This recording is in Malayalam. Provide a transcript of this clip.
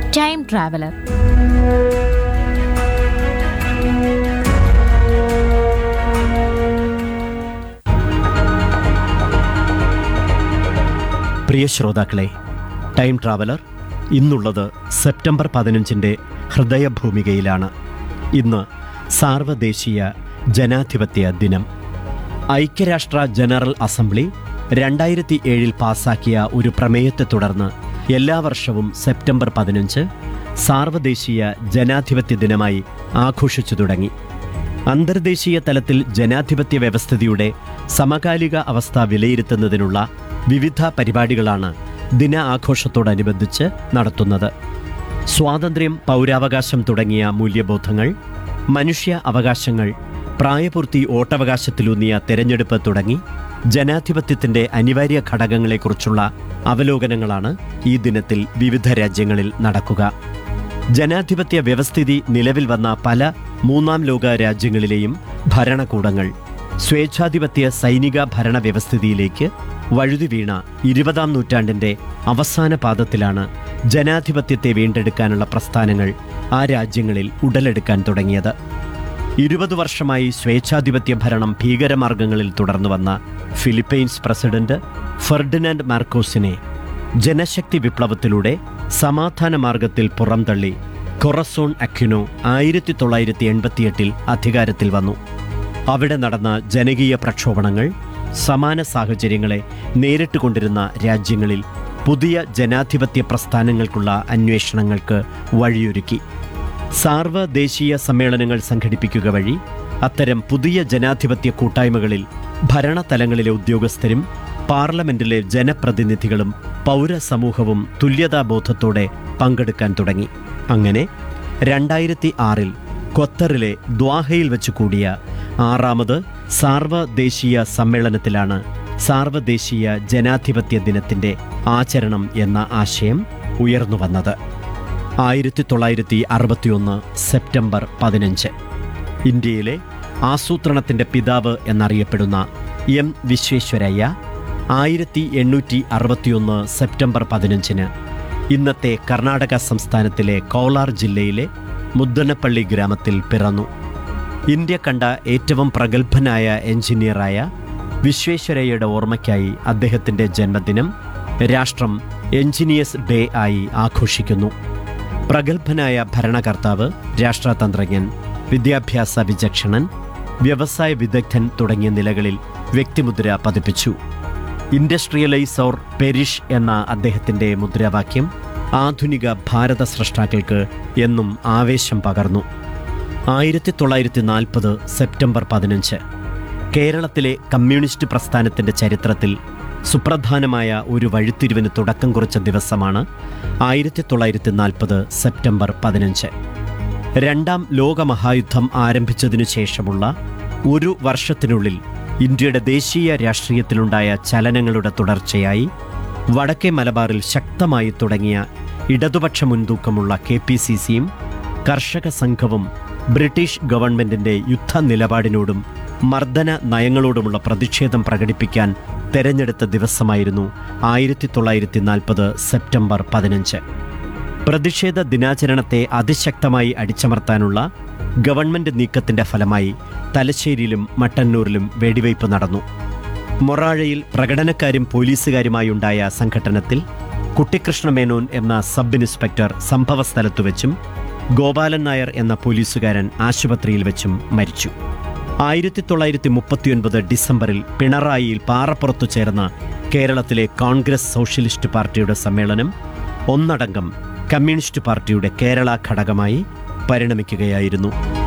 ടൈം ട്രാവലർ പ്രിയ ശ്രോതാക്കളെ ടൈം ട്രാവലർ ഇന്നുള്ളത് സെപ്റ്റംബർ പതിനഞ്ചിൻ്റെ ഹൃദയഭൂമികയിലാണ് ഇന്ന് സാർവദേശീയ ജനാധിപത്യ ദിനം ഐക്യരാഷ്ട്ര ജനറൽ അസംബ്ലി രണ്ടായിരത്തി ഏഴിൽ പാസാക്കിയ ഒരു പ്രമേയത്തെ തുടർന്ന് എല്ലാ വർഷവും സെപ്റ്റംബർ പതിനഞ്ച് സാർവദേശീയ ജനാധിപത്യ ദിനമായി ആഘോഷിച്ചു തുടങ്ങി അന്തർദേശീയ തലത്തിൽ ജനാധിപത്യ വ്യവസ്ഥിതിയുടെ സമകാലിക അവസ്ഥ വിലയിരുത്തുന്നതിനുള്ള വിവിധ പരിപാടികളാണ് ദിന ആഘോഷത്തോടനുബന്ധിച്ച് നടത്തുന്നത് സ്വാതന്ത്ര്യം പൗരാവകാശം തുടങ്ങിയ മൂല്യബോധങ്ങൾ മനുഷ്യ അവകാശങ്ങൾ പ്രായപൂർത്തി വോട്ടവകാശത്തിലൂന്നിയ തെരഞ്ഞെടുപ്പ് തുടങ്ങി ജനാധിപത്യത്തിന്റെ അനിവാര്യ ഘടകങ്ങളെക്കുറിച്ചുള്ള അവലോകനങ്ങളാണ് ഈ ദിനത്തിൽ വിവിധ രാജ്യങ്ങളിൽ നടക്കുക ജനാധിപത്യ വ്യവസ്ഥിതി നിലവിൽ വന്ന പല മൂന്നാം ലോക രാജ്യങ്ങളിലെയും ഭരണകൂടങ്ങൾ സ്വേച്ഛാധിപത്യ സൈനിക ഭരണ വ്യവസ്ഥിതിയിലേക്ക് വഴുതി വീണ ഇരുപതാം നൂറ്റാണ്ടിന്റെ അവസാന പാദത്തിലാണ് ജനാധിപത്യത്തെ വീണ്ടെടുക്കാനുള്ള പ്രസ്ഥാനങ്ങൾ ആ രാജ്യങ്ങളിൽ ഉടലെടുക്കാൻ തുടങ്ങിയത് ഇരുപത് വർഷമായി സ്വേച്ഛാധിപത്യ ഭരണം ഭീകരമാർഗങ്ങളിൽ തുടർന്നു വന്ന ഫിലിപ്പൈൻസ് പ്രസിഡന്റ് ഫെർഡിനാൻഡ് മാർക്കോസിനെ ജനശക്തി വിപ്ലവത്തിലൂടെ സമാധാന മാർഗത്തിൽ പുറംതള്ളി കൊറസോൺ അക്യുനോ ആയിരത്തി തൊള്ളായിരത്തി എൺപത്തിയെട്ടിൽ അധികാരത്തിൽ വന്നു അവിടെ നടന്ന ജനകീയ പ്രക്ഷോഭണങ്ങൾ സമാന സാഹചര്യങ്ങളെ നേരിട്ട് കൊണ്ടിരുന്ന രാജ്യങ്ങളിൽ പുതിയ ജനാധിപത്യ പ്രസ്ഥാനങ്ങൾക്കുള്ള അന്വേഷണങ്ങൾക്ക് വഴിയൊരുക്കി സാർവദേശീയ സമ്മേളനങ്ങൾ സംഘടിപ്പിക്കുക വഴി അത്തരം പുതിയ ജനാധിപത്യ കൂട്ടായ്മകളിൽ ഭരണതലങ്ങളിലെ ഉദ്യോഗസ്ഥരും പാർലമെന്റിലെ ജനപ്രതിനിധികളും പൗരസമൂഹവും തുല്യതാബോധത്തോടെ പങ്കെടുക്കാൻ തുടങ്ങി അങ്ങനെ രണ്ടായിരത്തി ആറിൽ ഖത്തറിലെ ദ്വാഹയിൽ വെച്ച് കൂടിയ ആറാമത് സാർവദേശീയ സമ്മേളനത്തിലാണ് സാർവദേശീയ ജനാധിപത്യ ദിനത്തിന്റെ ആചരണം എന്ന ആശയം ഉയർന്നു വന്നത് ആയിരത്തി തൊള്ളായിരത്തി അറുപത്തിയൊന്ന് സെപ്റ്റംബർ പതിനഞ്ച് ഇന്ത്യയിലെ ആസൂത്രണത്തിന്റെ പിതാവ് എന്നറിയപ്പെടുന്ന എം വിശ്വേശ്വരയ്യ ആയിരത്തി എണ്ണൂറ്റി അറുപത്തിയൊന്ന് സെപ്റ്റംബർ പതിനഞ്ചിന് ഇന്നത്തെ കർണാടക സംസ്ഥാനത്തിലെ കോലാർ ജില്ലയിലെ മുദ്ദനപ്പള്ളി ഗ്രാമത്തിൽ പിറന്നു ഇന്ത്യ കണ്ട ഏറ്റവും പ്രഗത്ഭനായ എഞ്ചിനീയറായ വിശ്വേശ്വരയ്യയുടെ ഓർമ്മയ്ക്കായി അദ്ദേഹത്തിന്റെ ജന്മദിനം രാഷ്ട്രം എഞ്ചിനീയേഴ്സ് ഡേ ആയി ആഘോഷിക്കുന്നു പ്രഗത്ഭനായ ഭരണകർത്താവ് രാഷ്ട്രതന്ത്രജ്ഞൻ വിദ്യാഭ്യാസ വിചക്ഷണൻ വ്യവസായ വിദഗ്ധൻ തുടങ്ങിയ നിലകളിൽ വ്യക്തിമുദ്ര പതിപ്പിച്ചു ഇൻഡസ്ട്രിയലൈസ് ഓർ പെരിഷ് എന്ന അദ്ദേഹത്തിന്റെ മുദ്രാവാക്യം ആധുനിക ഭാരത സ്രഷ്ടാക്കൾക്ക് എന്നും ആവേശം പകർന്നു ആയിരത്തി തൊള്ളായിരത്തി നാൽപ്പത് സെപ്റ്റംബർ പതിനഞ്ച് കേരളത്തിലെ കമ്മ്യൂണിസ്റ്റ് പ്രസ്ഥാനത്തിന്റെ ചരിത്രത്തിൽ സുപ്രധാനമായ ഒരു വഴിത്തിരിവിന് തുടക്കം കുറിച്ച ദിവസമാണ് ആയിരത്തി തൊള്ളായിരത്തി നാൽപ്പത് സെപ്റ്റംബർ പതിനഞ്ച് രണ്ടാം ലോകമഹായുദ്ധം ആരംഭിച്ചതിനു ശേഷമുള്ള ഒരു വർഷത്തിനുള്ളിൽ ഇന്ത്യയുടെ ദേശീയ രാഷ്ട്രീയത്തിലുണ്ടായ ചലനങ്ങളുടെ തുടർച്ചയായി വടക്കേ മലബാറിൽ ശക്തമായി തുടങ്ങിയ ഇടതുപക്ഷ മുൻതൂക്കമുള്ള കെ പി സി സിയും കർഷക സംഘവും ബ്രിട്ടീഷ് ഗവൺമെന്റിന്റെ യുദ്ധ നിലപാടിനോടും മർദ്ദന നയങ്ങളോടുമുള്ള പ്രതിഷേധം പ്രകടിപ്പിക്കാൻ തെരഞ്ഞെടുത്ത ദിവസമായിരുന്നു ആയിരത്തി തൊള്ളായിരത്തി നാൽപ്പത് സെപ്റ്റംബർ പതിനഞ്ച് പ്രതിഷേധ ദിനാചരണത്തെ അതിശക്തമായി അടിച്ചമർത്താനുള്ള ഗവൺമെന്റ് നീക്കത്തിന്റെ ഫലമായി തലശ്ശേരിയിലും മട്ടന്നൂരിലും വെടിവയ്പ് നടന്നു മൊറാഴയിൽ പ്രകടനക്കാരും പോലീസുകാരുമായുണ്ടായ സംഘട്ടനത്തിൽ കുട്ടിക്കൃഷ്ണ മേനോൻ എന്ന സബ് ഇൻസ്പെക്ടർ സംഭവസ്ഥലത്തു വെച്ചും ഗോപാലൻ നായർ എന്ന പോലീസുകാരൻ ആശുപത്രിയിൽ വെച്ചും മരിച്ചു ആയിരത്തി തൊള്ളായിരത്തി മുപ്പത്തിയൊൻപത് ഡിസംബറിൽ പിണറായിയിൽ പാറപ്പുറത്തു ചേർന്ന കേരളത്തിലെ കോൺഗ്രസ് സോഷ്യലിസ്റ്റ് പാർട്ടിയുടെ സമ്മേളനം ഒന്നടങ്കം കമ്മ്യൂണിസ്റ്റ് പാർട്ടിയുടെ കേരള ഘടകമായി പരിണമിക്കുകയായിരുന്നു